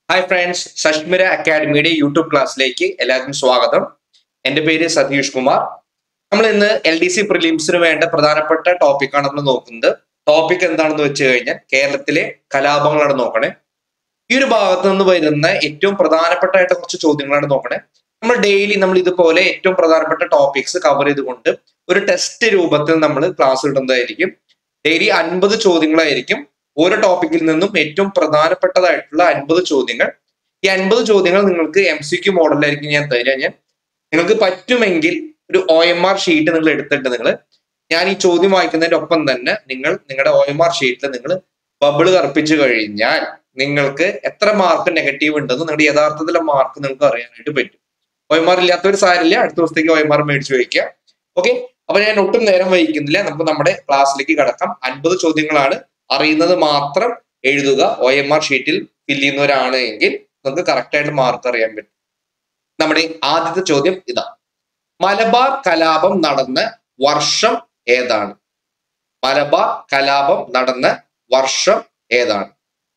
hi friends Sashmira അക്കാഡമിയുടെ YouTube ക്ലാസ്സിലേക്ക് എല്ലാവർക്കും സ്വാഗതം എൻ്റെ പേര് സതീഷ് കുമാർ നമ്മൾ ഇന്ന് എൽ ഡി സി പ്രിലിംസിന് വേണ്ട പ്രധാനപ്പെട്ട ടോപ്പിക്കാണ് നമ്മൾ നോക്കുന്നത് ടോപ്പിക് എന്താണെന്ന് വെച്ച് കഴിഞ്ഞാൽ കേരളത്തിലെ കലാപങ്ങളാണ് നോക്കണേ ഈ ഒരു ഭാഗത്ത് നിന്ന് വരുന്ന ഏറ്റവും പ്രധാനപ്പെട്ടായിട്ട് കുറച്ച് ചോദ്യങ്ങളാണ് നോക്കണേ നമ്മൾ ഡെയിലി നമ്മൾ ഇതുപോലെ ഏറ്റവും പ്രധാനപ്പെട്ട ടോപ്പിക്സ് കവർ ചെയ്തുകൊണ്ട് ഒരു ടെസ്റ്റ് രൂപത്തിൽ നമ്മൾ ക്ലാസ് ഇടുന്നതായിരിക്കും ഡെയിലി അൻപത് ചോദ്യങ്ങളായിരിക്കും ഓരോ ടോപ്പിക്കിൽ നിന്നും ഏറ്റവും പ്രധാനപ്പെട്ടതായിട്ടുള്ള അൻപത് ചോദ്യങ്ങൾ ഈ അൻപത് ചോദ്യങ്ങൾ നിങ്ങൾക്ക് എം സി ക്യു മോഡലായിരിക്കും ഞാൻ തരിക ഞാൻ നിങ്ങൾക്ക് പറ്റുമെങ്കിൽ ഒരു ഒ എം ആർ ഷീറ്റ് നിങ്ങൾ എടുത്തിട്ട് നിങ്ങൾ ഞാൻ ഈ ചോദ്യം വായിക്കുന്നതിന്റെ ഒപ്പം തന്നെ നിങ്ങൾ നിങ്ങളുടെ ഒ എം ആർ ഷീറ്റിൽ നിങ്ങൾ ബബിള് കറുപ്പിച്ചു കഴിഞ്ഞാൽ നിങ്ങൾക്ക് എത്ര മാർക്ക് നെഗറ്റീവ് ഉണ്ടെന്ന് നിങ്ങളുടെ യഥാർത്ഥത്തിലെ മാർക്ക് നിങ്ങൾക്ക് അറിയാനായിട്ട് പറ്റും ഒ എം ആർ ഇല്ലാത്തവർ സാരില്ല അടുത്ത ദിവസത്തേക്ക് ഒ എം ആർ മേടിച്ചു വയ്ക്കുക ഓക്കെ അപ്പൊ ഞാൻ ഒട്ടും നേരം വഹിക്കുന്നില്ല നമുക്ക് നമ്മുടെ ക്ലാസ്സിലേക്ക് കടക്കാം അൻപത് ചോദ്യങ്ങളാണ് അറിയുന്നത് മാത്രം എഴുതുക ഒ എം ആർ ഷീറ്റിൽ ഫില്ല് ചെയ്യുന്നവരാണ് എങ്കിൽ നമുക്ക് കറക്റ്റ് ആയിട്ട് മാർക്ക് അറിയാൻ പറ്റും നമ്മുടെ ആദ്യത്തെ ചോദ്യം ഇതാ മലബാർ കലാപം നടന്ന വർഷം ഏതാണ് മലബാർ കലാപം നടന്ന വർഷം ഏതാണ്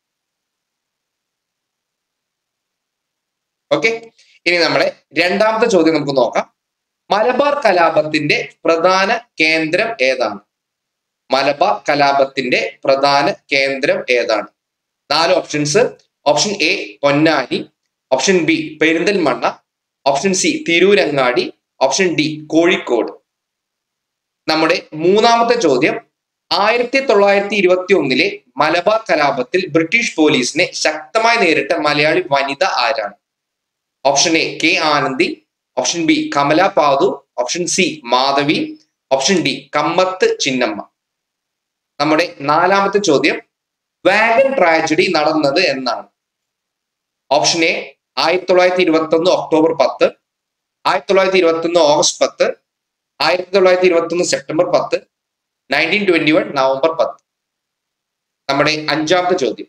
ഓക്കെ ഇനി നമ്മുടെ രണ്ടാമത്തെ ചോദ്യം നമുക്ക് നോക്കാം മലബാർ കലാപത്തിന്റെ പ്രധാന കേന്ദ്രം ഏതാണ് മലബാർ കലാപത്തിന്റെ പ്രധാന കേന്ദ്രം ഏതാണ് നാല് options option A Ponnani option B Perinthalmanna option C Tirurangadi option D Kozhikode നമ്മുടെ മൂന്നാമത്തെ ചോദ്യം ആയിരത്തി തൊള്ളായിരത്തി ഇരുപത്തി ഒന്നിലെ മലബാർ കലാപത്തിൽ ബ്രിട്ടീഷ് പോലീസിനെ ശക്തമായി നേരിട്ട മലയാളി വനിത ആരാണ് option A K Anandi option B Kamala Pathu option C Madhavi option D Kammath Chinnamma നമ്മുടെ നാലാമത്തെ ചോദ്യം വാഗൻ ട്രാജഡി നടന്നത് എന്നാണ് ഓപ്ഷൻ എ ആയിരത്തി തൊള്ളായിരത്തി ഇരുപത്തി ഒന്ന് ഒക്ടോബർ പത്ത് ആയിരത്തി തൊള്ളായിരത്തി ഇരുപത്തി ഒന്ന് ഓഗസ്റ്റ് പത്ത് ആയിരത്തി തൊള്ളായിരത്തി ഇരുപത്തി ഒന്ന് സെപ്റ്റംബർ പത്ത് നയൻറ്റീൻ ട്വന്റി വൺ നവംബർ പത്ത് നമ്മുടെ അഞ്ചാമത്തെ ചോദ്യം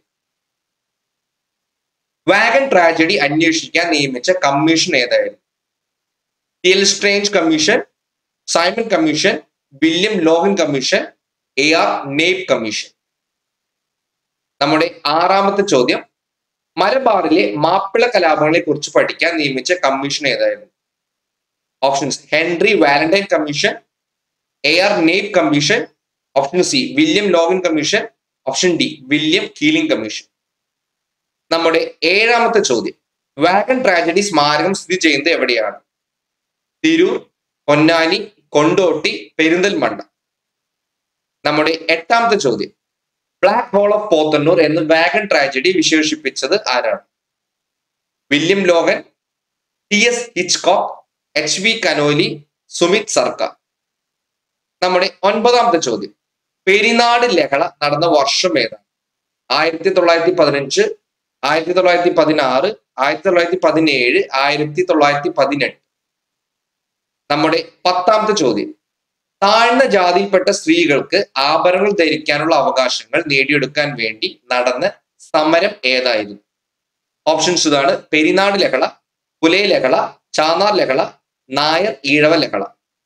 വാഗൻ ട്രാജഡി അന്വേഷിക്കാൻ നിയമിച്ച കമ്മീഷൻ ഏതായിരുന്നു L Strange commission Simon commission William Logan commission A R Knapp commission നമ്മുടെ ആറാമത്തെ ചോദ്യം മലബാറിലെ മാപ്പിള കലാപങ്ങളെ കുറിച്ച് പഠിക്കാൻ നിയമിച്ച കമ്മീഷൻ ഏതായിരുന്നു options Henry Valentine commission A R Knapp commission option C William Logan commission option D William Keeling commission നമ്മുടെ ഏഴാമത്തെ ചോദ്യം വാഗൺ ട്രാജഡി സ്മാരകം സ്ഥിതി ചെയ്യുന്നത് എവിടെയാണ് തിരൂർ പൊന്നാനി കൊണ്ടോട്ടി പെരിന്തൽമണ്ണ നമ്മുടെ എട്ടാമത്തെ ചോദ്യം ബ്ലാക്ക് ഹോൾ ഓഫ് പോത്തന്നൂർ എന്ന് വാഗൺ ട്രാജഡി വിശേഷിപ്പിച്ചത് ആരാണ് William Logan T S Hitchcock H V Conolly Sumit Sarkar നമ്മുടെ ഒൻപതാമത്തെ ചോദ്യം പെരിനാട് ലഹള നടന്ന വർഷം ഏതാണ് ആയിരത്തി തൊള്ളായിരത്തി പതിനഞ്ച് ആയിരത്തി തൊള്ളായിരത്തി പതിനാറ് ആയിരത്തി തൊള്ളായിരത്തി പതിനേഴ് ആയിരത്തി തൊള്ളായിരത്തി പതിനെട്ട് നമ്മുടെ പത്താമത്തെ ചോദ്യം താഴ്ന്ന ജാതിയിൽപ്പെട്ട സ്ത്രീകൾക്ക് ആഭരണങ്ങൾ ധരിക്കാനുള്ള അവകാശങ്ങൾ നേടിയെടുക്കാൻ വേണ്ടി നടന്ന സമരം ഏതായിരുന്നു ഓപ്ഷൻസ് ഇതാണ് പെരിനാട് ലഹള പുലേ ലഹള ചാന്നാർ ലഹള നായർ ഈഴവ ലഹള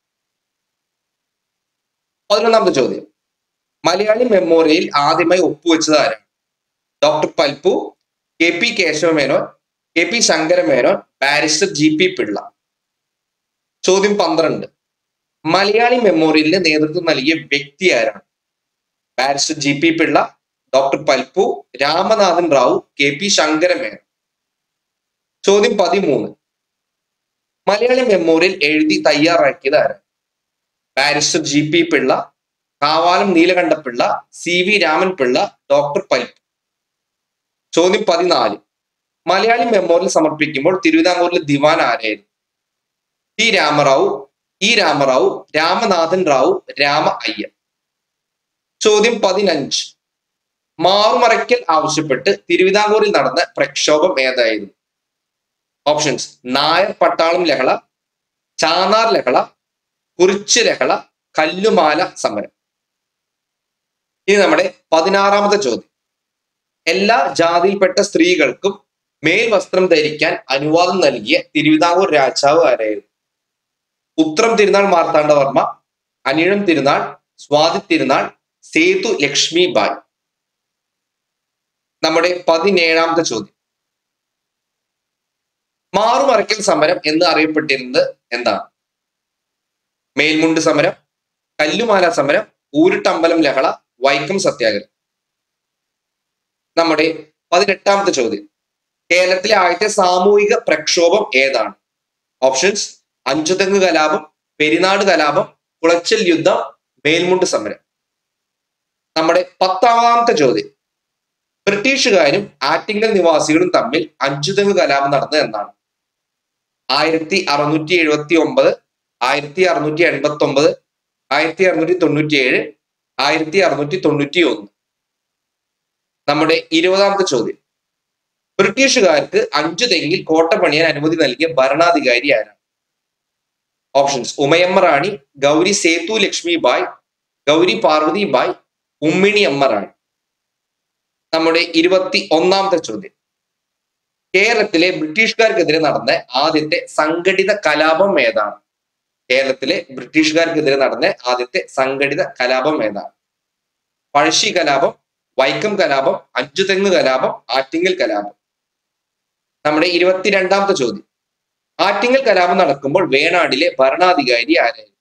പതിനൊന്നാമത്തെ ചോദ്യം മലയാളി മെമ്മോറിയൽ ആദ്യമായി ഒപ്പുവെച്ചത് ആരാണ് doctor Palpu K P Kesava Menon K P Sankara Menon barrister G P Pillai ചോദ്യം പന്ത്രണ്ട് മലയാളി മെമ്മോറിയലിന് നേതൃത്വം നൽകിയ വ്യക്തി ആരാണ് barrister G P Pillai doctor Palpu Ramanathan Rao K P Sankara Menon ചോദ്യം പതിമൂന്ന് മലയാളി മെമ്മോറിയൽ എഴുതി തയ്യാറാക്കിയത് ആരാണ് barrister G P Pillai Kavalam Neelakanta Pillai C V Raman Pillai doctor Palpu ചോദ്യം പതിനാല് മലയാളി മെമ്മോറിയൽ സമർപ്പിക്കുമ്പോൾ തിരുവിതാംകൂറിലെ ദിവാൻ ആരായിരുന്നു ടി രാമറാവു ഇ രാമറാവു രാമനാഥൻ റാവു രാമ അയ്യർ ചോദ്യം പതിനഞ്ച് മാറുമറയ്ക്കൽ ആവശ്യപ്പെട്ട് തിരുവിതാംകൂറിൽ നടന്ന പ്രക്ഷോഭം ഏതായിരുന്നു ഓപ്ഷൻസ് നായർ പട്ടാളം ലഹള ചാന്നാർ ലഹള കുറിച്ച് ലഹള കല്ലുമാല സമരം ഇനി നമ്മുടെ പതിനാറാമത്തെ ചോദ്യം എല്ലാ ജാതിയിൽപ്പെട്ട സ്ത്രീകൾക്കും മേൽവസ്ത്രം ധരിക്കാൻ അനുവാദം നൽകിയ തിരുവിതാംകൂർ രാജാവ് ആരായിരുന്നു ഉത്രം തിരുനാൾ മാർത്താണ്ഡവർമ്മ അനിഴം തിരുനാൾ സ്വാതി തിരുനാൾ സേതു ലക്ഷ്മി ബായ് നമ്മുടെ പതിനേഴാമത്തെ ചോദ്യം മാറുമറയ്ക്കൽ സമരം എന്ന് അറിയപ്പെട്ടിരുന്നത് എന്താണ് മേൽമുണ്ട് സമരം കല്ലുമാല സമരം ഊരുട്ടമ്പലം ലഹള വൈക്കം സത്യാഗ്രഹം നമ്മുടെ പതിനെട്ടാമത്തെ ചോദ്യം കേരളത്തിലെ ആദ്യത്തെ സാമൂഹിക പ്രക്ഷോഭം ഏതാണ് ഓപ്ഷൻസ് അഞ്ചുതെങ്ങ് കലാപം പെരിനാട് കലാപം കുളച്ചൽ യുദ്ധം മേൽമുണ്ട് സമരം നമ്മുടെ പത്താമത്തെ ചോദ്യം ബ്രിട്ടീഷുകാരും ആറ്റിങ്ങൽ നിവാസികളും തമ്മിൽ അഞ്ചുതെങ്ങ് കലാപം നടന്നത് എന്നാണ് ആയിരത്തി അറുന്നൂറ്റി എഴുപത്തി ഒമ്പത് ആയിരത്തി അറുന്നൂറ്റി എൺപത്തി ഒമ്പത് ആയിരത്തി അറുന്നൂറ്റി തൊണ്ണൂറ്റി ഏഴ് ആയിരത്തി അറുന്നൂറ്റി തൊണ്ണൂറ്റി ഒന്ന് നമ്മുടെ ഇരുപതാമത്തെ ചോദ്യം ബ്രിട്ടീഷുകാർക്ക് അഞ്ചു തെങ്ങിൽ കോട്ട പണിയാൻ അനുമതി നൽകിയ ഭരണാധികാരി ആരാണ് ഓപ്ഷൻസ് ഉമയമ്മ റാണി ഗൗരി സേതു ലക്ഷ്മി ബായ് ഗൗരി പാർവതി ബായ് ഉമ്മിണി അമ്മ റാണി നമ്മുടെ ഇരുപത്തി ഒന്നാമത്തെ ചോദ്യം കേരളത്തിലെ ബ്രിട്ടീഷുകാർക്കെതിരെ നടന്ന ആദ്യത്തെ സംഘടിത കലാപം ഏതാണ് കേരളത്തിലെ ബ്രിട്ടീഷുകാർക്കെതിരെ നടന്ന ആദ്യത്തെ സംഘടിത കലാപം ഏതാണ് പഴശ്ശി കലാപം വൈക്കം കലാപം അഞ്ചുതെങ്ങ് കലാപം ആറ്റിങ്ങൽ കലാപം നമ്മുടെ ഇരുപത്തിരണ്ടാമത്തെ ചോദ്യം ആറ്റിങ്ങൽ കലാപം നടക്കുമ്പോൾ വേണാടിലെ ഭരണാധികാരി ആരായിരുന്നു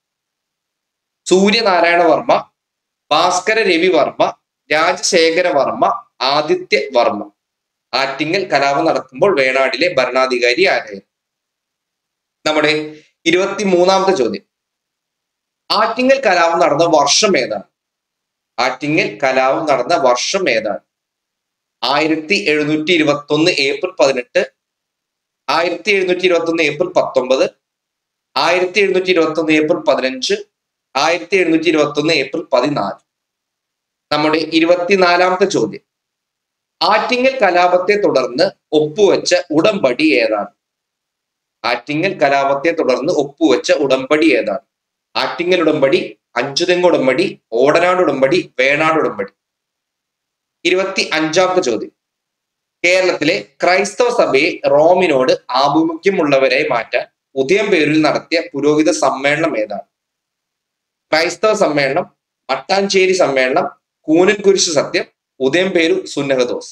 സൂര്യനാരായണ വർമ്മ ഭാസ്കര രവി വർമ്മ രാജശേഖര വർമ്മ ആദിത്യ വർമ്മ ആറ്റിങ്ങൽ കലാപം നടക്കുമ്പോൾ വേണാടിലെ ഭരണാധികാരി ആരായിരുന്നു നമ്മുടെ ഇരുപത്തി മൂന്നാമത്തെ ചോദ്യം ആറ്റിങ്ങൽ കലാപം നടന്ന വർഷം ഏതാണ് ആറ്റിങ്ങൽ കലാപം നടന്ന വർഷം ഏതാണ് ആയിരത്തി എഴുന്നൂറ്റി ഇരുപത്തി ഒന്ന് ഏപ്രിൽ പതിനെട്ട് ആയിരത്തി എഴുന്നൂറ്റി ഇരുപത്തി ഒന്ന് ഏപ്രിൽ പത്തൊമ്പത് ആയിരത്തി എഴുന്നൂറ്റി ഇരുപത്തി ഒന്ന് ഏപ്രിൽ പതിനഞ്ച് ആയിരത്തി എഴുന്നൂറ്റി ഇരുപത്തി ഒന്ന് ഏപ്രിൽ പതിനാല് നമ്മുടെ ഇരുപത്തിനാലാമത്തെ ചോദ്യം ആറ്റിങ്ങൽ കലാപത്തെ തുടർന്ന് ഒപ്പുവെച്ച ഉടമ്പടി ഏതാണ് ആറ്റിങ്ങൽ കലാപത്തെ തുടർന്ന് ഒപ്പുവെച്ച ഉടമ്പടി ഏതാണ് ആറ്റിങ്ങൽ ഉടമ്പടി അഞ്ചുതെങ്ങ് ഉടമ്പടി ഓടനാട് ഉടമ്പടി വേണാട് ഉടമ്പടി ഇരുപത്തി അഞ്ചാമത്തെ ചോദ്യം കേരളത്തിലെ ക്രൈസ്തവ സഭയെ റോമിനോട് ആഭിമുഖ്യമുള്ളവരെ മാറ്റാൻ ഉദയംപേരിൽ നടത്തിയ പുരോഹിത സമ്മേളനം ഏതാണ് ക്രൈസ്തവ സമ്മേളനം മട്ടാഞ്ചേരി സമ്മേളനം കൂനൻകുരിശ് സത്യം ഉദയംപേരു സുന്നഹദോസ്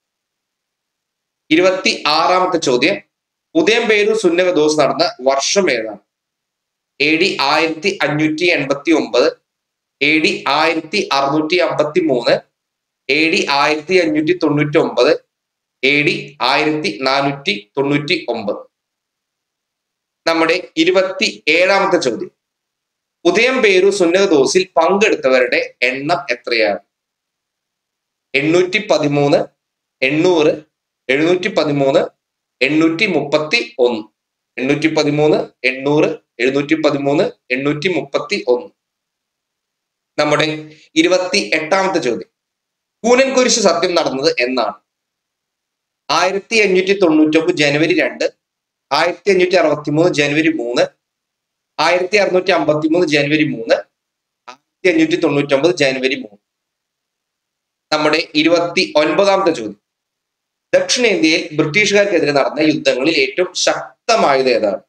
ഇരുപത്തി ആറാമത്തെ ചോദ്യം ഉദയംപേരു സുന്നഹദോസ് നടന്ന വർഷം ഏതാണ് എ ഡി ആയിരത്തി അഞ്ഞൂറ്റി എൺപത്തി ഒമ്പത് എ ഡി ആയിരത്തി അറുന്നൂറ്റി അമ്പത്തി മൂന്ന് എ ഡി ആയിരത്തി അഞ്ഞൂറ്റി തൊണ്ണൂറ്റി ഒമ്പത് എ ഡി ആയിരത്തി നാനൂറ്റി തൊണ്ണൂറ്റി ഒമ്പത് നമ്മുടെ ഇരുപത്തി ഏഴാമത്തെ ചോദ്യം ഉദയംപേരു സുന്നഹദോസിൽ പങ്കെടുത്തവരുടെ എണ്ണം എത്രയാണ് എണ്ണൂറ്റി പതിമൂന്ന് എണ്ണൂറ് എഴുന്നൂറ്റി പതിമൂന്ന് എണ്ണൂറ്റി മുപ്പത്തി ഒന്ന് എണ്ണൂറ്റി പതിമൂന്ന് എണ്ണൂറ് എഴുന്നൂറ്റി പതിമൂന്ന് എണ്ണൂറ്റി മുപ്പത്തി ഒന്ന് നമ്മുടെ ഇരുപത്തി എട്ടാമത്തെ ചോദ്യം കൂനൻകുരിശ് സത്യം നടന്നത് എന്നാണ് ആയിരത്തി അഞ്ഞൂറ്റി തൊണ്ണൂറ്റി ഒമ്പത് ജനുവരി രണ്ട് ആയിരത്തി അഞ്ഞൂറ്റി അറുപത്തി മൂന്ന് ജനുവരി മൂന്ന് ആയിരത്തി അറുന്നൂറ്റി അമ്പത്തി മൂന്ന് ജനുവരി മൂന്ന് ആയിരത്തി അഞ്ഞൂറ്റി തൊണ്ണൂറ്റി ഒമ്പത് ജനുവരി മൂന്ന് നമ്മുടെ ഇരുപത്തി ഒൻപതാമത്തെ ചോദ്യം ദക്ഷിണേന്ത്യയിൽ ബ്രിട്ടീഷുകാർക്കെതിരെ നടന്ന യുദ്ധങ്ങളിൽ ഏറ്റവും ശക്തമായത് ഏതാണ്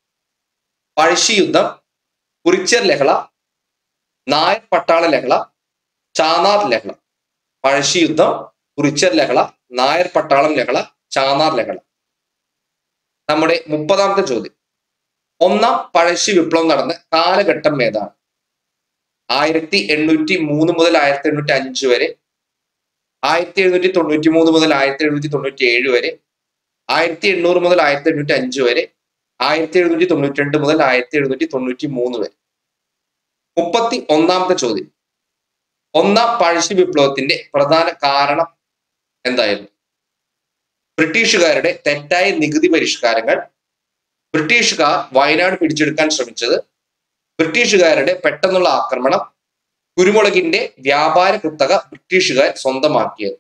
പഴശ്ശി യുദ്ധം കുറിച്യർ ലഹള നായർ പട്ടാള ലഹള ചാനാർ ലഹള പഴശ്ശി യുദ്ധം കുറിച്യർ ലഹള നായർ പട്ടാളം ലഹള ചാനാർ ലഹള നമ്മുടെ മുപ്പതാമത്തെ ചോദ്യം ഒന്നാം പഴശ്ശി വിപ്ലവം നടന്ന കാലഘട്ടം ഏതാണ് ആയിരത്തി എണ്ണൂറ്റി മൂന്ന് മുതൽ ആയിരത്തി എണ്ണൂറ്റി അഞ്ച് വരെ ആയിരത്തി എഴുന്നൂറ്റി തൊണ്ണൂറ്റി മൂന്ന് മുതൽ ആയിരത്തി എഴുന്നൂറ്റി തൊണ്ണൂറ്റി ഏഴ് വരെ ആയിരത്തി എണ്ണൂറ് മുതൽ ആയിരത്തി എണ്ണൂറ്റി അഞ്ച് വരെ ആയിരത്തി എഴുന്നൂറ്റി തൊണ്ണൂറ്റി രണ്ട് മുതൽ ആയിരത്തി എഴുന്നൂറ്റി തൊണ്ണൂറ്റി മൂന്ന് വരെ മുപ്പത്തി ഒന്നാമത്തെ ചോദ്യം ഒന്നാം പഴശ്ശി വിപ്ലവത്തിന്റെ പ്രധാന കാരണം എന്തായിരുന്നു ബ്രിട്ടീഷുകാരുടെ തെറ്റായ നികുതി പരിഷ്കാരങ്ങൾ ബ്രിട്ടീഷുകാർ വയനാട് പിടിച്ചെടുക്കാൻ ശ്രമിച്ചത് ബ്രിട്ടീഷുകാരുടെ പെട്ടെന്നുള്ള ആക്രമണം കുരുമുളകിന്റെ വ്യാപാര കുത്തക ബ്രിട്ടീഷുകാർ സ്വന്തമാക്കിയത്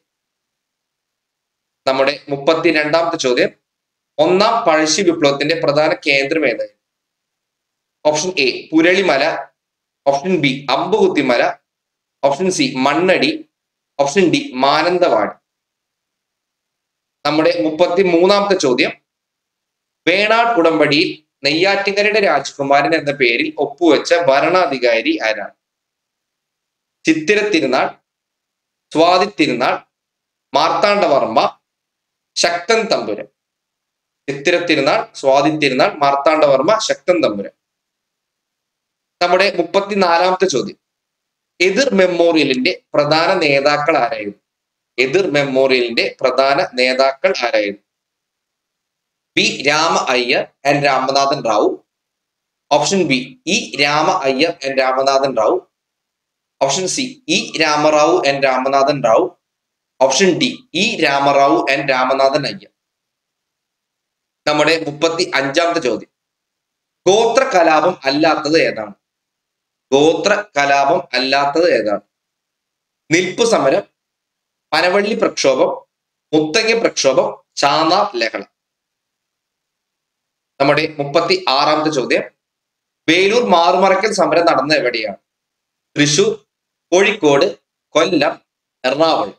നമ്മുടെ മുപ്പത്തി രണ്ടാമത്തെ ചോദ്യം ഒന്നാം പഴശ്ശി വിപ്ലവത്തിന്റെ പ്രധാന കേന്ദ്രം ഏതായിരുന്നു option A Puralimala option B Ambukuthimala option C Mannadi option D Mananthavady നമ്മുടെ മുപ്പത്തി മൂന്നാമത്തെ ചോദ്യം വേണാട് ഉടമ്പടിയിൽ നെയ്യാറ്റിങ്കരയുടെ രാജകുമാരൻ എന്ന പേരിൽ ഒപ്പുവെച്ച ഭരണാധികാരി ആരാണ് ചിത്തിര തിരുനാൾ സ്വാതി തിരുനാൾ മാർത്താണ്ഡവർമ്മ ശക്തൻ തമ്പുരൻ ചിത്തിര തിരുനാൾ സ്വാതി തിരുനാൾ മാർത്താണ്ഡവർമ്മ ശക്തൻ തമ്പുരാൻ നമ്മുടെ മുപ്പത്തിനാലാമത്തെ ചോദ്യം എതിർ മെമ്മോറിയലിന്റെ പ്രധാന നേതാക്കൾ ആരായിരുന്നു എതിർ മെമ്മോറിയലിന്റെ പ്രധാന നേതാക്കൾ ആരായിരുന്നു B Rama Iyer and Ramanathan Rao option B E Rama Iyer and Ramanathan Rao option C E Rama Rao and Ramanathan Rao option D E Rama Rao and Ramanathan Iyer നമ്മുടെ മുപ്പത്തി അഞ്ചാമത്തെ ചോദ്യം ഗോത്ര കലാപം അല്ലാത്തത് ഏതാണ് ഗോത്ര കലാപം അല്ലാത്തത് ഏതാണ് നിൽപ്പ് സമരം പനവള്ളി പ്രക്ഷോഭം മുത്തങ്ങ പ്രക്ഷോഭം ചാന്നാർ ലഹള നമ്മുടെ മുപ്പത്തി ആറാമത്തെ ചോദ്യം വേലൂർ മാറുമറക്കൽ സമരം നടന്ന എവിടെയാണ് തൃശൂർ കോഴിക്കോട് കൊല്ലം എറണാകുളം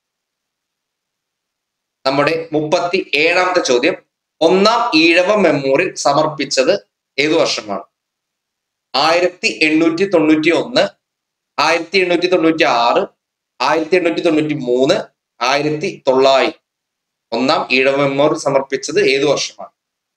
നമ്മുടെ മുപ്പത്തി ഏഴാമത്തെ ചോദ്യം ഒന്നാം ഈഴവ മെമ്മോറിയൽ സമർപ്പിച്ചത് ഏതു വർഷമാണ് ആയിരത്തി എണ്ണൂറ്റി തൊണ്ണൂറ്റി ഒന്ന് ആയിരത്തി എണ്ണൂറ്റി തൊണ്ണൂറ്റി ആറ് ആയിരത്തി എണ്ണൂറ്റി തൊണ്ണൂറ്റി മൂന്ന് ആയിരത്തി തൊള്ളായിരം ഒന്നാം ഈഴവ മെമ്മോറിയൽ സമർപ്പിച്ചത് ഏതു വർഷമാണ്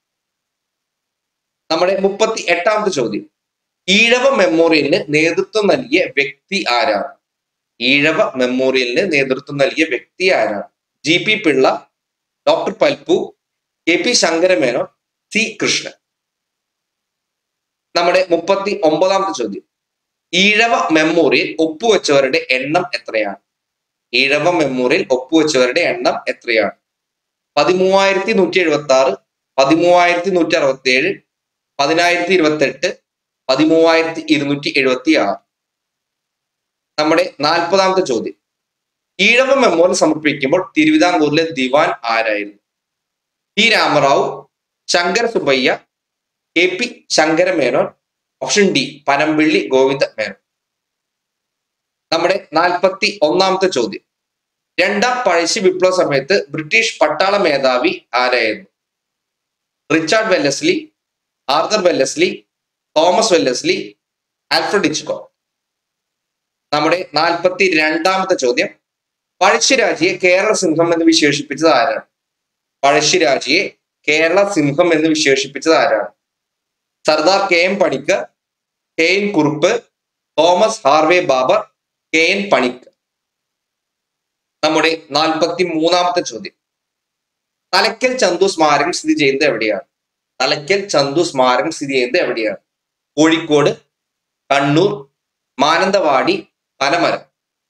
നമ്മുടെ മുപ്പത്തി എട്ടാമത്തെ ചോദ്യം ഈഴവ മെമ്മോറിയലിന് നേതൃത്വം നൽകിയ വ്യക്തി ആരാണ് ഈഴവ മെമ്മോറിയലിന് നേതൃത്വം നൽകിയ വ്യക്തി ആരാണ് G P Pillai doctor Palpu K P Sankara Menon C Krishnan നമ്മുടെ മുപ്പത്തി ഒമ്പതാമത്തെ ചോദ്യം ഈഴവ മെമ്മോറിയൽ ഒപ്പുവെച്ചവരുടെ എണ്ണം എത്രയാണ് ഈഴവ മെമ്മോറിയൽ ഒപ്പുവെച്ചവരുടെ എണ്ണം എത്രയാണ് പതിമൂവായിരത്തി നൂറ്റി എഴുപത്തി ആറ് പതിമൂവായിരത്തി നൂറ്റി അറുപത്തി ഏഴ് പതിനായിരത്തി ഇരുപത്തി എട്ട് പതിമൂവായിരത്തി ഇരുന്നൂറ്റി എഴുപത്തി ആറ് നമ്മുടെ നാൽപ്പതാമത്തെ ചോദ്യം ഈഴവ മെമ്മോറിയൽ സമർപ്പിക്കുമ്പോൾ തിരുവിതാംകൂറിലെ ദിവാൻ ആരായിരുന്നു T Rama Rao Sankara Subbaiah K P Sankara Menon option D Panampilly Govinda Menon നമ്മുടെ നാൽപ്പത്തി ഒന്നാമത്തെ ചോദ്യം രണ്ടാം പഴശ്ശി വിപ്ലവ സമയത്ത് ബ്രിട്ടീഷ് പട്ടാള മേധാവി ആരായിരുന്നു Richard Wellesley Arthur Wellesley Thomas Wellesley Alfred Hitchcock നമ്മുടെ നാൽപ്പത്തി രണ്ടാമത്തെ ചോദ്യം പഴശ്ശിരാജയെ കേരള സിംഹം എന്ന് വിശേഷിപ്പിച്ചത് ആരാണ് പഴശ്ശിരാജയെ കേരള സിംഹം എന്ന് വിശേഷിപ്പിച്ചത് ആരാണ് Sardar K M Panikkar K N Kurup Thomas Harvey Baber K N Panikkar നമ്മുടെ നാൽപ്പത്തി മൂന്നാമത്തെ ചോദ്യം തലക്കൽ ചന്തു സ്മാരകം സ്ഥിതി ചെയ്യുന്നത് എവിടെയാണ് തലക്കൽ ചന്തു സ്മാരകം സ്ഥിതി ചെയ്യുന്നത് എവിടെയാണ് കോഴിക്കോട് കണ്ണൂർ മാനന്തവാടി പനമരം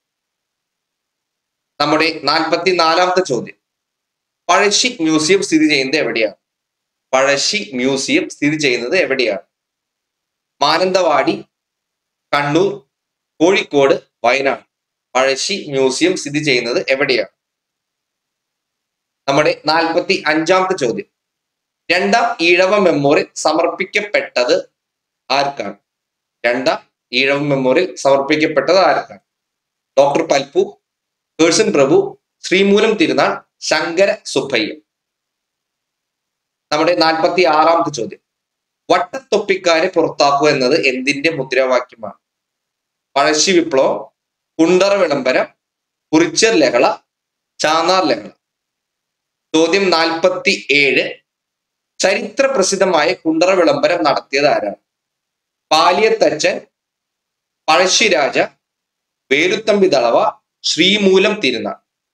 നമ്മുടെ നാൽപ്പത്തി നാലാമത്തെ ചോദ്യം പഴശ്ശി മ്യൂസിയം സ്ഥിതി ചെയ്യുന്നത് എവിടെയാണ് പഴശ്ശി മ്യൂസിയം സ്ഥിതി ചെയ്യുന്നത് എവിടെയാണ് മാനന്തവാടി കണ്ണൂർ കോഴിക്കോട് വയനാട് പഴശ്ശി മ്യൂസിയം സ്ഥിതി ചെയ്യുന്നത് എവിടെയാണ് നമ്മുടെ നാൽപ്പത്തി അഞ്ചാമത്തെ ചോദ്യം രണ്ടാം ഈഴവ മെമ്മോറിയൽ സമർപ്പിക്കപ്പെട്ടത് ആർക്കാണ് രണ്ടാം ഈഴവ മെമ്മോറിയൽ സമർപ്പിക്കപ്പെട്ടത് ആർക്കാണ് ഡോക്ടർ പൽപ്പു പേഴ്സൺ പ്രഭു ശ്രീമൂലം തിരുനാൾ ശങ്കര സുബ്ബയ്യ നമ്മുടെ നാൽപ്പത്തി ആറാമത്തെ ചോദ്യം വട്ടത്തൊപ്പിക്കാരെ പുറത്താക്കുക എന്നത് എന്തിന്റെ മുദ്രാവാക്യമാണ് പഴശ്ശി വിപ്ലവം കുണ്ടറ വിളംബരം കുറിച്ചർ ലഹള ചാന്നാർ ലഹള ചോദ്യം നാൽപ്പത്തി ഏഴ് ചരിത്ര പ്രസിദ്ധമായ കുണ്ടറ വിളംബരം നടത്തിയത് ആരാണ് പാലിയത്തച്ഛൻ പഴശ്ശിരാജ വേലുത്തമ്പി ദളവ ശ്രീമൂലം തിരുനാൾ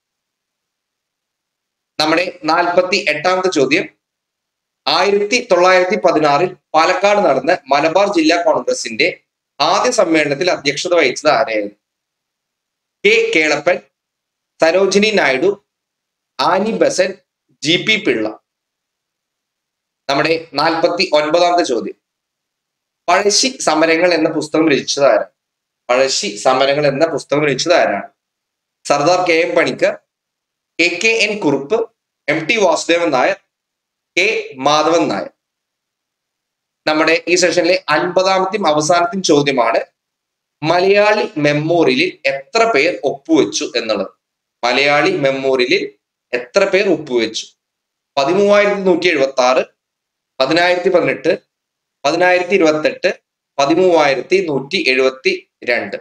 നമ്മുടെ നാൽപ്പത്തി എട്ടാമത്തെ ചോദ്യം ആയിരത്തി തൊള്ളായിരത്തി പതിനാറിൽ പാലക്കാട് നടന്ന മലബാർ ജില്ലാ കോൺഗ്രസിന്റെ ആദ്യ സമ്മേളനത്തിൽ അധ്യക്ഷത വഹിച്ചത് ആരായിരുന്നു K Kelappan Sarojini Naidu Annie Besant G P Pillai നമ്മുടെ നാൽപ്പത്തി ഒൻപതാമത്തെ ചോദ്യം പഴശ്ശി സമരങ്ങൾ എന്ന പുസ്തകം രചിച്ചത് ആരാണ് പഴശ്ശി സമരങ്ങൾ എന്ന പുസ്തകം രചിച്ചത് ആരാണ് Sardar K M Panikkar K K N Kurup M T Vasudevan Nair K Madhavan Nair നമ്മുടെ ഈ സെഷനിലെ അൻപതാമത്തെയും അവസാനത്തെയും ചോദ്യമാണ് മലയാളി മെമ്മോറിയലിൽ എത്ര പേർ ഒപ്പുവെച്ചു എന്നുള്ളത് മലയാളി മെമ്മോറിയലിൽ എത്ര പേർ ഒപ്പുവെച്ചു പതിമൂവായിരത്തി നൂറ്റി എഴുപത്തി ആറ് പതിനായിരത്തി പതിനെട്ട് പതിനായിരത്തി ഇരുപത്തെട്ട് പതിമൂവായിരത്തി നൂറ്റി എഴുപത്തി രണ്ട്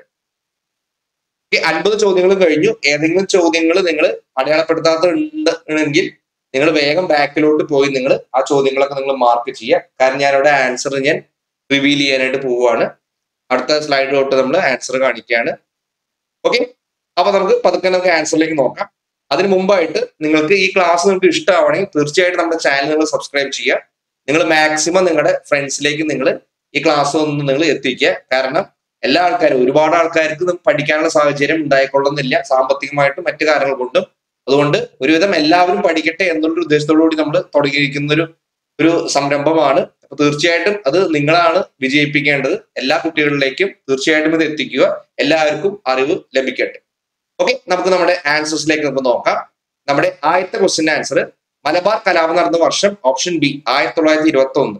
അൻപത് ചോദ്യങ്ങൾ കഴിഞ്ഞു ഏതെങ്കിലും ചോദ്യങ്ങൾ നിങ്ങൾ അടയാളപ്പെടുത്താത്തുണ്ടെങ്കിൽ നിങ്ങൾ വേഗം ബാക്കിലോട്ട് പോയി നിങ്ങൾ ആ ചോദ്യങ്ങളൊക്കെ നിങ്ങൾ മാർക്ക് ചെയ്യുക കാരണം ഞാനിവിടെ ആൻസർ ഞാൻ റിവീൽ ചെയ്യാനായിട്ട് പോവുകയാണ് അടുത്ത സ്ലൈഡിലോട്ട് നമ്മൾ ആൻസർ കാണിക്കുകയാണ് ഓക്കെ അപ്പൊ നമുക്ക് പതുക്കെ നമുക്ക് ആൻസറിലേക്ക് നോക്കാം അതിന് മുമ്പായിട്ട് നിങ്ങൾക്ക് ഈ ക്ലാസ് നിങ്ങൾക്ക് ഇഷ്ടമാവണമെങ്കിൽ തീർച്ചയായിട്ടും നമ്മുടെ ചാനൽ നിങ്ങൾ സബ്സ്ക്രൈബ് ചെയ്യുക നിങ്ങൾ മാക്സിമം നിങ്ങളുടെ ഫ്രണ്ട്സിലേക്ക് നിങ്ങൾ ഈ ക്ലാസ് ഒന്ന് നിങ്ങൾ എത്തിക്കുക കാരണം എല്ലാ ആൾക്കാരും ഒരുപാട് ആൾക്കാർക്ക് ഇത് പഠിക്കാനുള്ള സാഹചര്യം ഉണ്ടായിക്കൊള്ളുന്നില്ല സാമ്പത്തികമായിട്ടും മറ്റു കാര്യങ്ങൾ കൊണ്ടും അതുകൊണ്ട് ഒരുവിധം എല്ലാവരും പഠിക്കട്ടെ എന്നുള്ളൊരു ഉദ്ദേശത്തോടു കൂടി നമ്മൾ തുടങ്ങിയിരിക്കുന്ന ഒരു ഒരു സംരംഭമാണ് അപ്പൊ തീർച്ചയായിട്ടും അത് നിങ്ങളാണ് വിജയിപ്പിക്കേണ്ടത് എല്ലാ കുട്ടികളിലേക്കും തീർച്ചയായിട്ടും ഇത് എത്തിക്കുക എല്ലാവർക്കും അറിവ് ലഭിക്കട്ടെ ഓക്കെ നമുക്ക് നമ്മുടെ ആൻസേഴ്സിലേക്ക് നമുക്ക് നോക്കാം നമ്മുടെ ആദ്യത്തെ ക്വസ്റ്റിന്റെ ആൻസർ മലബാർ കലാപം നടന്ന വർഷം ഓപ്ഷൻ ബി ആയിരത്തി തൊള്ളായിരത്തി ഇരുപത്തി ഒന്ന്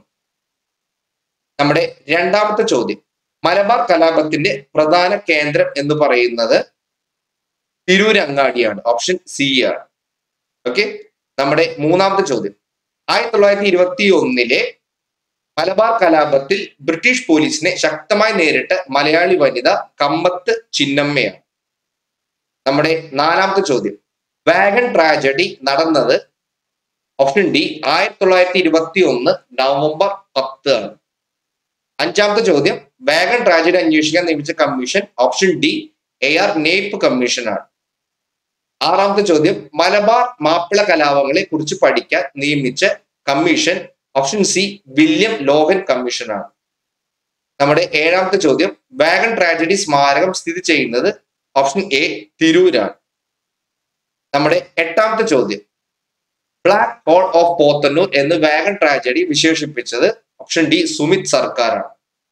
നമ്മുടെ രണ്ടാമത്തെ ചോദ്യം മലബാർ കലാപത്തിന്റെ പ്രധാന കേന്ദ്രം എന്ന് പറയുന്നത് തിരൂരങ്ങാടിയാണ് ഓപ്ഷൻ സി ആണ് ഓക്കെ നമ്മുടെ മൂന്നാമത്തെ ചോദ്യം ആയിരത്തി തൊള്ളായിരത്തി ഇരുപത്തി ഒന്നിലെ മലബാർ കലാപത്തിൽ ബ്രിട്ടീഷ് പോലീസിനെ ശക്തമായി നേരിട്ട മലയാളി വനിത കമ്മത്ത് ചിന്നമ്മയാണ് നമ്മുടെ നാലാമത്തെ ചോദ്യം വാഗൺ ട്രാജഡി നടന്നത് ഓപ്ഷൻ ഡി ആയിരത്തി തൊള്ളായിരത്തി ഇരുപത്തി ഒന്ന് നവംബർ പത്ത് ആണ് അഞ്ചാമത്തെ ചോദ്യം വാഗൺ ട്രാജഡി അന്വേഷിക്കാൻ നിയമിച്ച commission option D A R Knapp commission ആണ് ആറാമത്തെ ചോദ്യം മലബാർ മാപ്പിള കലാപങ്ങളെ കുറിച്ച് പഠിക്കാൻ നിയമിച്ച commission option C William Logan commission ആണ് നമ്മുടെ ഏഴാമത്തെ ചോദ്യം വാഗൺ ട്രാജഡി സ്മാരകം സ്ഥിതി ചെയ്യുന്നത് ഓപ്ഷൻ എ തിരൂരാണ് നമ്മുടെ എട്ടാമത്തെ ചോദ്യം ബ്ലാക്ക് ഹോൾ ഓഫ് പോത്തന്നൂർ എന്ന് വാഗൺ ട്രാജഡി വിശേഷിപ്പിച്ചത് ഓപ്ഷൻ ഡി സുമിത് സർക്കാരാണ്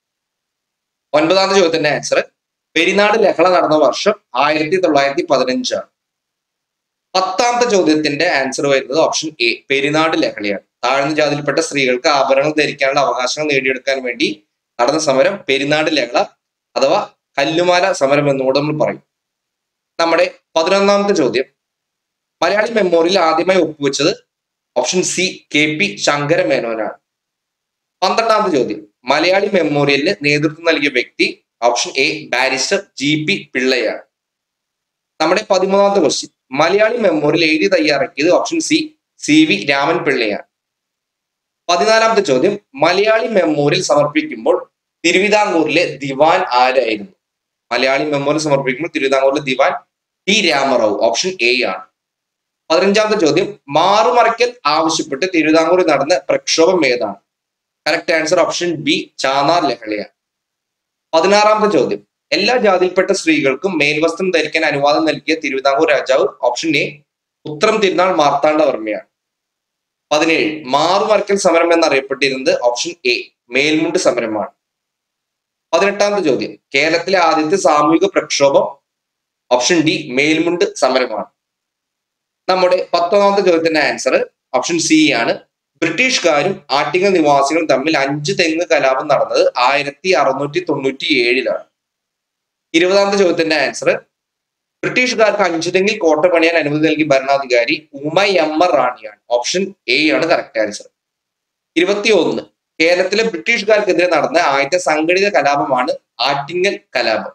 ഒൻപതാമത്തെ ചോദ്യത്തിന്റെ ആൻസർ പെരിനാട് ലഹള നടന്ന വർഷം ആയിരത്തി തൊള്ളായിരത്തി പതിനഞ്ചാണ് പത്താമത്തെ ചോദ്യത്തിന്റെ ആൻസർ വരുന്നത് ഓപ്ഷൻ എ പെരിനാട് ലഹളയാണ് താഴ്ന്ന ജാതിയിൽപ്പെട്ട സ്ത്രീകൾക്ക് ആഭരണങ്ങൾ ധരിക്കാനുള്ള അവകാശങ്ങൾ നേടിയെടുക്കാൻ വേണ്ടി നടന്ന സമരം പെരിനാട് ലഹള അഥവാ കല്ലുമാല സമരം എന്നുകൂടെ നമ്മൾ പറയും നമ്മുടെ പതിനൊന്നാമത്തെ ചോദ്യം മലയാളി മെമ്മോറിയൽ ആദ്യമായി ഒപ്പുവെച്ചത് option C K P Sankara മേനോനാണ് പന്ത്രണ്ടാമത്തെ ചോദ്യം മലയാളി മെമ്മോറിയലിന് നേതൃത്വം നൽകിയ വ്യക്തി option A barrister G P പിള്ളയാണ് നമ്മുടെ പതിമൂന്നാമത്തെ ക്വസ്റ്റ്യൻ മലയാളി മെമ്മോറിയൽ എഴുതി തയ്യാറാക്കിയത് option C C V Raman പിള്ളയാണ് പതിനാലാമത്തെ ചോദ്യം മലയാളി മെമ്മോറിയൽ സമർപ്പിക്കുമ്പോൾ തിരുവിതാംകൂറിലെ ദിവാൻ ആരായിരുന്നു മലയാളി മെമ്മോറിയൽ സമർപ്പിക്കുമ്പോൾ തിരുവിതാംകൂറിലെ ദിവാൻ ടി രാമറാവു ഓപ്ഷൻ എ ആണ് പതിനഞ്ചാമത്തെ ചോദ്യം മാറുമറയ്ക്കൽ ആവശ്യപ്പെട്ട് തിരുവിതാംകൂറിൽ നടന്ന പ്രക്ഷോഭം ഏതാണ് correct answer option B Channar ലഹളയാണ് പതിനാറാമത്തെ ചോദ്യം എല്ലാ ജാതിയിൽപ്പെട്ട സ്ത്രീകൾക്കും മേൽവസ്ത്രം ധരിക്കാൻ അനുവാദം നൽകിയ തിരുവിതാംകൂർ രാജാവ് ഓപ്ഷൻ എ ഉത്തരം തിരുനാൾ മാർത്താണ്ഡവർമ്മയാണ് പതിനേഴ് മാറുമറയ്ക്കൽ സമരം എന്നറിയപ്പെട്ടിരുന്നത് ഓപ്ഷൻ എ മേൽമുണ്ട് സമരമാണ് പതിനെട്ടാമത്തെ ചോദ്യം കേരളത്തിലെ ആദ്യത്തെ സാമൂഹിക പ്രക്ഷോഭം ഓപ്ഷൻ ഡി മേൽമുണ്ട് സമരമാണ് നമ്മുടെ പത്തൊന്നാമത്തെ ചോദ്യത്തിന്റെ ആൻസർ ഓപ്ഷൻ സി ആണ് ബ്രിട്ടീഷുകാരും ആറ്റിങ്ങൽ നിവാസികളും തമ്മിൽ അഞ്ച് തെങ്ങ് കലാപം നടന്നത് ആയിരത്തി അറുന്നൂറ്റി തൊണ്ണൂറ്റി ഏഴിലാണ് ഇരുപതാമത്തെ ചോദ്യത്തിന്റെ ആൻസർ ബ്രിട്ടീഷുകാർക്ക് അഞ്ചു തെങ്ങിൽ കോട്ട പണിയാൻ അനുമതി നൽകിയ ഭരണാധികാരി ഉമയമ്മ റാണിയാണ് ഓപ്ഷൻ എ ആണ് കറക്റ്റ് ആൻസർ ഇരുപത്തി ഒന്ന് കേരളത്തിലെ ബ്രിട്ടീഷുകാർക്കെതിരെ നടന്ന ആദ്യത്തെ സംഘടിത കലാപമാണ് ആറ്റിങ്ങൽ കലാപം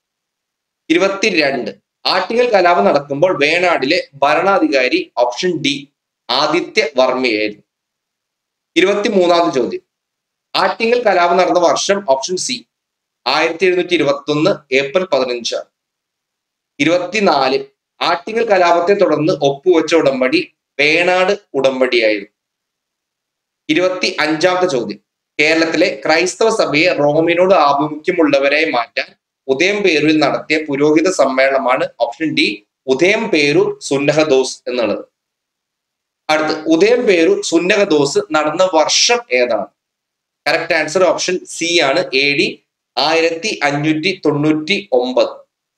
ഇരുപത്തിരണ്ട് ആറ്റിങ്ങൽ കലാപം നടക്കുമ്പോൾ വേണാടിലെ ഭരണാധികാരി ഓപ്ഷൻ ഡി ആദിത്യ വർമ്മയായിരുന്നു ഇരുപത്തിമൂന്നാമത്തെ ചോദ്യം ആറ്റിങ്ങൽ കലാപം നടന്ന വർഷം ഓപ്ഷൻ സി ആയിരത്തി എഴുന്നൂറ്റി ഇരുപത്തി ഒന്ന് ഏപ്രിൽ പതിനഞ്ചാണ് ഇരുപത്തിനാല് ആറ്റിങ്ങൽ കലാപത്തെ തുടർന്ന് ഒപ്പുവെച്ച ഉടമ്പടി വേണാട് ഉടമ്പടിയായിരുന്നു ഇരുപത്തി അഞ്ചാമത്തെ ചോദ്യം കേരളത്തിലെ ക്രൈസ്തവ സഭയെ റോമിനോട് ആഭിമുഖ്യമുള്ളവരായി മാറ്റാൻ ഉദയം പേരൂരിൽ നടത്തിയ പുരോഹിത സമ്മേളനമാണ് ഓപ്ഷൻ ഡി ഉദയം പേരൂർ സുന്നഹദോസ് എന്നുള്ളത് അടുത്ത് ഉദയം പേരൂർ സുന്നഹദോസ് നടന്ന വർഷം ഏതാണ് കറക്റ്റ് ആൻസർ ഓപ്ഷൻ സി ആണ് എ ഡി ആയിരത്തി അഞ്ഞൂറ്റി തൊണ്ണൂറ്റി ഒമ്പത്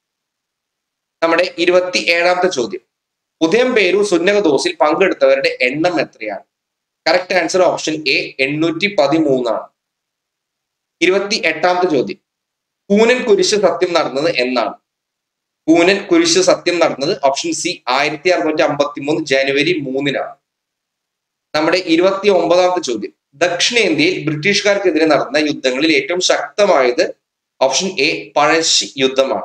നമ്മുടെ ഇരുപത്തി ഏഴാമത്തെ ചോദ്യം ഉദയം പേരൂർ സുന്നഹദോസിൽ പങ്കെടുത്തവരുടെ എണ്ണം എത്രയാണ് കറക്റ്റ് ആൻസർ ഓപ്ഷൻ എ എണ്ണൂറ്റി പതിമൂന്നാണ് ഇരുപത്തി എട്ടാമത്തെ ചോദ്യം കൂനൻ കുരിശ് സത്യം നടന്നത് എന്നാണ് കൂനൻ കുരിശ് സത്യം നടന്നത് ഓപ്ഷൻ സി ആയിരത്തി അറുന്നൂറ്റി അമ്പത്തി മൂന്ന് ജനുവരി മൂന്നിനാണ് നമ്മുടെ ഇരുപത്തി ഒമ്പതാമത്തെ ചോദ്യം ദക്ഷിണേന്ത്യയിൽ ബ്രിട്ടീഷുകാർക്കെതിരെ നടന്ന യുദ്ധങ്ങളിൽ ഏറ്റവും ശക്തമായത് ഓപ്ഷൻ എ പഴശ്ശി യുദ്ധമാണ്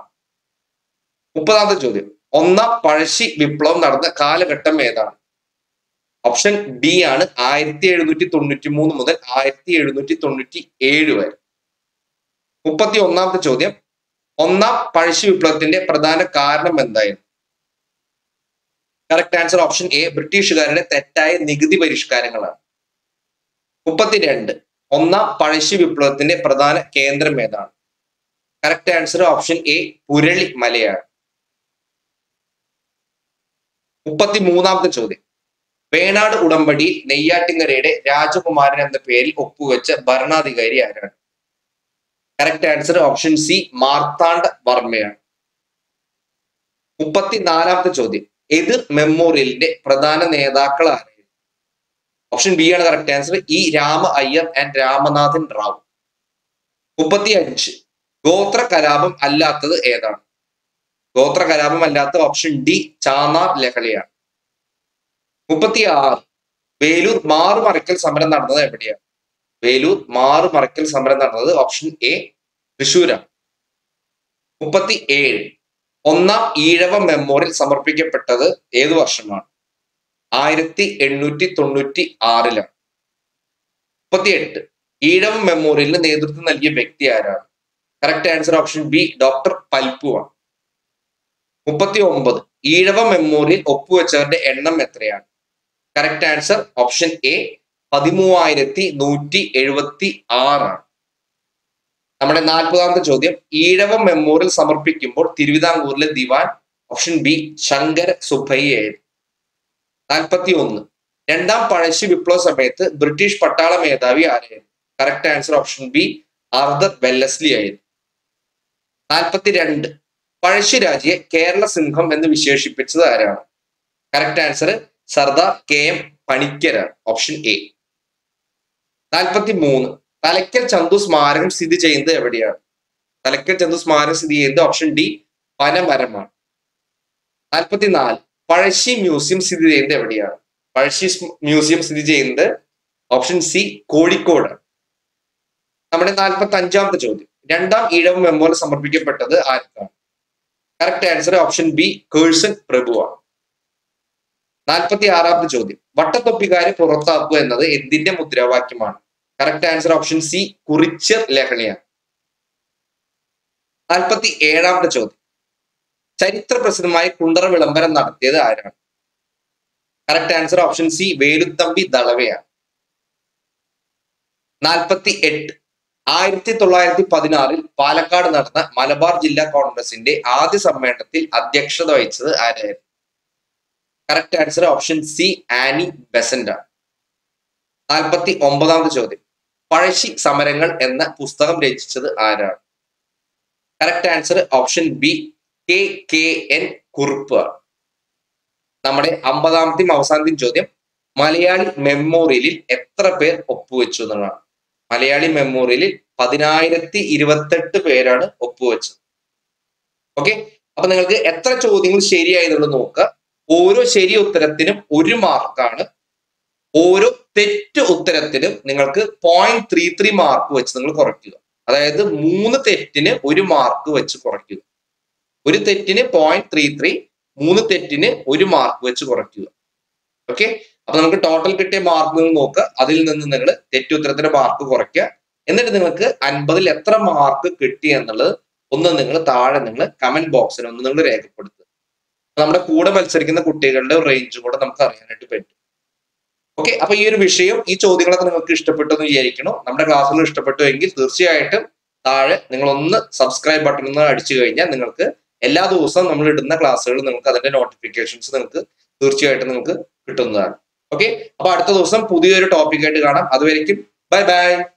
മുപ്പതാമത്തെ ചോദ്യം ഒന്നാം പഴശ്ശി വിപ്ലവം നടന്ന കാലഘട്ടം ഏതാണ് ഓപ്ഷൻ ബി ആണ് ആയിരത്തി എഴുന്നൂറ്റി തൊണ്ണൂറ്റി മൂന്ന് മുതൽ ആയിരത്തി എഴുന്നൂറ്റി തൊണ്ണൂറ്റി ഏഴ് വരെ മുപ്പത്തി ഒന്നാമത്തെ ചോദ്യം ഒന്നാം പഴശ്ശി വിപ്ലവത്തിന്റെ പ്രധാന കാരണം എന്തായിരുന്നു കറക്റ്റ് ആൻസർ ഓപ്ഷൻ എ ബ്രിട്ടീഷുകാരുടെ തെറ്റായ നികുതി പരിഷ്കാരങ്ങളാണ് മുപ്പത്തിരണ്ട് ഒന്നാം പഴശ്ശി വിപ്ലവത്തിന്റെ പ്രധാന കേന്ദ്രം ഏതാണ് correct answer option A Purali മലയാണ് മുപ്പത്തി മൂന്നാമത്തെ ചോദ്യം വേണാട് ഉടമ്പടി നെയ്യാറ്റിങ്കരയുടെ രാജകുമാരൻ എന്ന പേരിൽ ഒപ്പുവെച്ച ഭരണാധികാരി ആരാണ് correct answer option C Marthanda വർമ്മയാണ് മുപ്പത്തിനാലാമത്തെ ചോദ്യം എതിർ മെമ്മോറിയലിന്റെ പ്രധാന നേതാക്കൾ ആരായിരുന്നു ഓപ്ഷൻ ബി ആണ് correct answer E Rama Iyer and Ramanathan Rao മുപ്പത്തി അഞ്ച് ഗോത്ര കലാപം അല്ലാത്തത് ഏതാണ് ഗോത്ര കലാപം അല്ലാത്ത ഓപ്ഷൻ ഡി ചാന്നാർ ലഹളയാണ് മുപ്പത്തി ആറ് വേലൂർ മാറുമറയ്ക്കൽ സമരം നടന്നത് എവിടെയാണ് വേലൂർ മാറുമറയ്ക്കൽ സമരം നടന്നത് ഓപ്ഷൻ എ തൃശൂരാണ് മുപ്പത്തി ഏഴ് ഒന്നാം ഈഴവ മെമ്മോറിയൽ സമർപ്പിക്കപ്പെട്ടത് ഏതു വർഷമാണ് ആയിരത്തി എണ്ണൂറ്റി തൊണ്ണൂറ്റി ആറിലാണ് മുപ്പത്തി എട്ട് ഈഴവ മെമ്മോറിയലിന് നേതൃത്വം നൽകിയ വ്യക്തി ആരാണ് correct answer option B doctor പൽപ്പുവാണ് മുപ്പത്തി ഒമ്പത് ഈഴവ മെമ്മോറിയൽ ഒപ്പുവെച്ചവരുടെ എണ്ണം എത്രയാണ് കറക്റ്റ് ആൻസർ ഓപ്ഷൻ എ പതിമൂവായിരത്തി നൂറ്റി എഴുപത്തി ആറാണ് നമ്മുടെ നാൽപ്പതാമത്തെ ചോദ്യം ഈഴവ മെമ്മോറിയൽ സമർപ്പിക്കുമ്പോൾ തിരുവിതാംകൂറിലെ ദിവാൻ ഓപ്ഷൻ ബി ശങ്കര സുബ്ബയ്യായിരുന്നു നാൽപ്പത്തി ഒന്ന് രണ്ടാം പഴശ്ശി വിപ്ലവ സമയത്ത് ബ്രിട്ടീഷ് പട്ടാള മേധാവി ആരായിരുന്നു correct answer option B Arthur Wellesley ആയിരുന്നു നാൽപ്പത്തി രണ്ട് പഴശ്ശിരാജയെ കേരള സിംഹം എന്ന് വിശേഷിപ്പിച്ചത് ആരാണ് correct answer Sardar K M പണിക്കരാണ് ഓപ്ഷൻ എ നാൽപ്പത്തി മൂന്ന് തലക്കൽ ചന്തു സ്മാരകം സ്ഥിതി ചെയ്യുന്നത് എവിടെയാണ് തലക്കൽ ചന്തു സ്മാരകം സ്ഥിതി ചെയ്യുന്നത് ഓപ്ഷൻ ഡി പനമരമാണ് നാൽപ്പത്തിനാല് പഴശ്ശി മ്യൂസിയം സ്ഥിതി ചെയ്യുന്നത് എവിടെയാണ് പഴശ്ശി മ്യൂസിയം സ്ഥിതി ചെയ്യുന്നത് ഓപ്ഷൻ സി കോഴിക്കോടാണ് നമ്മുടെ നാൽപ്പത്തി അഞ്ചാമത്തെ ചോദ്യം രണ്ടാം ഈഴവ മെമ്മോറിയൽ സമർപ്പിക്കപ്പെട്ടത് ആർക്കാണ് correct answer option B Curzon പ്രഭുവാണ് നാൽപ്പത്തി ആറാമത്തെ ചോദ്യം വട്ടത്തൊപ്പിക്കാരെ പുറത്താക്കുക എന്നത് എന്തിന്റെ മുദ്രാവാക്യമാണ് correct answer option C Kurichiar ലഹളയാണ് നാൽപ്പത്തി ഏഴാമത്തെ ചോദ്യം ചരിത്ര പ്രസിദ്ധമായ കുണ്ടറ വിളംബരം നടത്തിയത് ആരാണ് correct answer option C Veluthampi ദളവയാണ് നാൽപ്പത്തി എട്ട് ആയിരത്തി തൊള്ളായിരത്തി പതിനാറിൽ പാലക്കാട് നടന്ന മലബാർ ജില്ലാ കോൺഗ്രസിന്റെ ആദ്യ സമ്മേളനത്തിൽ അധ്യക്ഷത വഹിച്ചത് ആരായിരുന്നു correct answer option C Annie Besant ആണ് നാൽപ്പത്തി ഒമ്പതാമത്തെ ചോദ്യം പഴശ്ശി സമരങ്ങൾ എന്ന പുസ്തകം രചിച്ചത് ആരാണ് correct answer option B K K N Kurup ആണ് നമ്മുടെ അമ്പതാമത്തെയും അവസാനത്തെയും ചോദ്യം മലയാളി മെമ്മോറിയലിൽ എത്ര പേർ ഒപ്പുവെച്ചു എന്നുള്ളതാണ് മലയാളി മെമ്മോറിയലിൽ പതിനായിരത്തി ഇരുപത്തെട്ട് പേരാണ് ഒപ്പുവെച്ചത് ഓക്കെ അപ്പൊ നിങ്ങൾക്ക് എത്ര ചോദ്യങ്ങൾ ശരിയായതുള്ളത് നോക്കുക ഓരോ ശരി ഉത്തരത്തിനും ഒരു മാർക്കാണ് ഓരോ തെറ്റ് ഉത്തരത്തിനും നിങ്ങൾക്ക് പോയിന്റ് ത്രീ ത്രീ മാർക്ക് വെച്ച് നിങ്ങൾ കുറയ്ക്കുക അതായത് മൂന്ന് തെറ്റിന് ഒരു മാർക്ക് വെച്ച് കുറയ്ക്കുക ഒരു തെറ്റിന് പോയിന്റ് ത്രീ ത്രീ മൂന്ന് തെറ്റിന് ഒരു മാർക്ക് വെച്ച് കുറയ്ക്കുക ഓക്കെ അപ്പൊ നമുക്ക് ടോട്ടൽ കിട്ടിയ മാർക്ക് നിങ്ങൾ നോക്കുക അതിൽ നിന്ന് നിങ്ങൾ തെറ്റുത്തരത്തിന്റെ മാർക്ക് കുറയ്ക്കുക എന്നിട്ട് നിങ്ങൾക്ക് അൻപതിൽ എത്ര മാർക്ക് കിട്ടി എന്നുള്ളത് ഒന്ന് നിങ്ങൾ താഴെ നിങ്ങൾ കമന്റ് ബോക്സിൽ ഒന്ന് നിങ്ങൾ രേഖപ്പെടുത്തുക നമ്മുടെ കൂടെ മത്സരിക്കുന്ന കുട്ടികളുടെ റേഞ്ച് കൂടെ നമുക്ക് അറിയാനായിട്ട് പറ്റും ഓക്കെ അപ്പൊ ഈ ഒരു വിഷയം ഈ ചോദ്യങ്ങളൊക്കെ നിങ്ങൾക്ക് ഇഷ്ടപ്പെട്ടു എന്ന് വിചാരിക്കണം നമ്മുടെ ക്ലാസ്സുകൾ ഇഷ്ടപ്പെട്ടു എങ്കിൽ തീർച്ചയായിട്ടും താഴെ നിങ്ങൾ ഒന്ന് സബ്സ്ക്രൈബ് ബട്ടൺ ഒന്ന് അടിച്ചു കഴിഞ്ഞാൽ നിങ്ങൾക്ക് എല്ലാ ദിവസവും നമ്മൾ ഇടുന്ന ക്ലാസ്സുകൾ നിങ്ങൾക്ക് അതിന്റെ നോട്ടിഫിക്കേഷൻസ് നിങ്ങൾക്ക് തീർച്ചയായിട്ടും നിങ്ങൾക്ക് കിട്ടുന്നതാണ് ഓക്കെ അപ്പൊ അടുത്ത ദിവസം പുതിയൊരു ടോപ്പിക്കായിട്ട് കാണാം അതുവരെയും ബൈ ബൈ